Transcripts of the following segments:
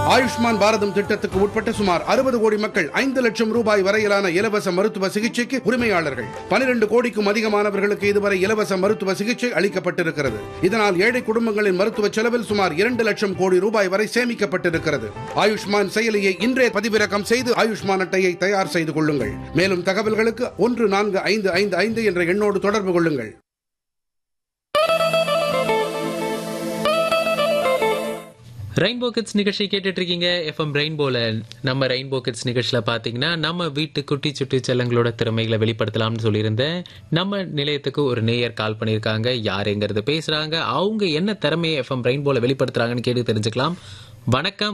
ஆயுஷ்மான் பாரதம் திட்டத்துக்கு உட்பட்ட சுமார் அறுபது கோடி மக்கள் ஐந்து லட்சம் ரூபாய் வரையிலான இலவச மருத்துவ சிகிச்சைக்கு உரிமையாளர்கள் பனிரெண்டு கோடிக்கும் அதிகமானவர்களுக்கு இதுவரை இலவச மருத்துவ சிகிச்சை அளிக்கப்பட்டிருக்கிறது இதனால் ஏழை குடும்பங்களின் மருத்துவ செலவில் சுமார் இரண்டு லட்சம் கோடி ரூபாய் வரை சேமிக்கப்பட்டிருக்கிறது ஆயுஷ்மான் செயலியை இன்றே பதிவிறக்கம் செய்து ஆயுஷ்மான் அட்டையை தயார் செய்து கொள்ளுங்கள் மேலும் தகவல்களுக்கு ஒன்று நான்கு ஐந்து ஐந்து ஐந்து என்ற எண்ணோடு தொடர்பு கொள்ளுங்கள் ரெயின்போ கிட்ஸ் நிகழ்ச்சி கேட்டுட்டு இருக்கீங்க எஃப்எம் ரெயின்போல நம்ம ரெயின்போ கிட்ஸ் நிகழ்ச்சியில் பார்த்தீங்கன்னா நம்ம வீட்டு குட்டி சுட்டி செல்லங்களோட திறமைகளை வெளிப்படுத்தலாம்னு சொல்லியிருந்தேன் நம்ம நிலையத்துக்கு ஒரு நேயர் கால் பண்ணியிருக்காங்க யாருங்கிறது பேசுறாங்க அவங்க என்ன திறமையை எஃப்எம் ரெயின்போல வெளிப்படுத்துறாங்கன்னு கேட்டு தெரிஞ்சுக்கலாம் வணக்கம்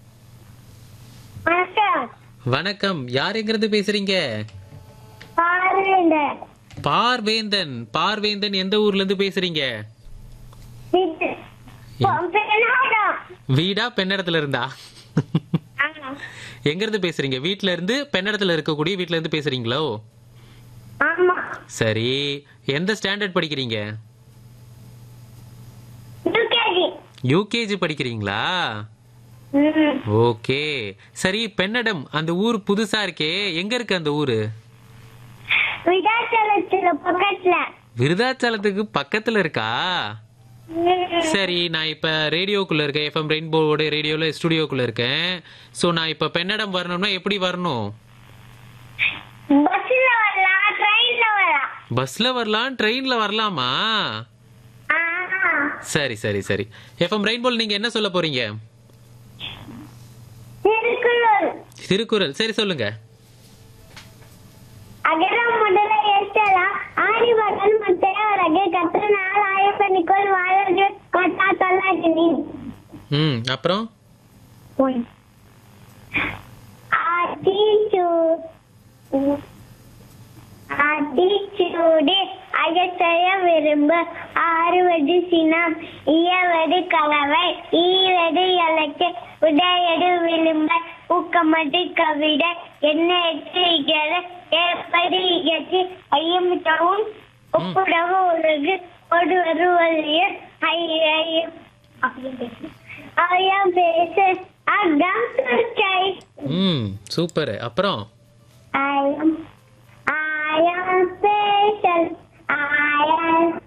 வணக்கம் வணக்கம் யாருங்கிறது பேசுறீங்க பார்வையிடர் பார்வேந்தன் பார்வேந்தன் எந்த ஊர்ல இருந்து பேசுறீங்க இது பெண்ணாடம் வீடா பெண்ணடத்துல இருந்தா எங்க இருந்து பேசுறீங்க வீட்ல இருந்து பெண்ணடத்துல இருக்கக்கூடிய வீட்ல இருந்து பேசுறீங்களோ ஆமா சரி எந்த ஸ்டாண்டர்ட் படிக்கிறீங்க யூகேஜி யூகேஜி படிக்கிறீங்களா ம் ஓகே சரி பெண்ணடம் அந்த ஊர் புதுசா இருக்கே எங்க இருக்கு அந்த ஊரு விடாச்சலத்துல பக்கத்துல விருதாச்சலத்துக்கு பக்கத்துல இருக்கா சரி நான் இப்ப ரேடியோக்குள்ள இருக்கேன் எஃப்எம் ரெயின்போவோட ரேடியோல ஸ்டுடியோக்குள்ள இருக்கேன் சோ நான் இப்ப பெண்ணடம் வரணும்னா எப்படி வரணும் பஸ்ல வரலாம் ட்ரெயின்ல வரலாம் பஸ்ல வரலாம் ட்ரெயின்ல வரலாமா ஆ சரி சரி சரி எஃப்எம் ரெயின்போல் நீங்க என்ன சொல்ல போறீங்க திருக்குறள் திருக்குறள் சரி சொல்லுங்க அகரம் முதல எட்டலாம் ஆடி மகன் மத்தையவரகே கற்ற நாள் ஆயப்பனிக்குள் வாழகு கட்டா தொல்லாகினி ம் அப்புறம் ஆத்திச்சூ ஆத்திச்சூடி அகத்தைய விரும்ப ஆறுவது சினம் இயவது கலவை ஈவது இலக்கு உடையடு விளிம்ப ஊக்கமது கவிட என்ன எச்சரிக்கிற ஏற்பது இகழ்ச்சி ஐயமிட்டவும் ஒப்புடவு உலகு ஒரு வருவதைய ஐயம் ஐயம் பேச அகம் துர்ச்சை ம் சூப்பர் அப்புறம் I am, I am special. I am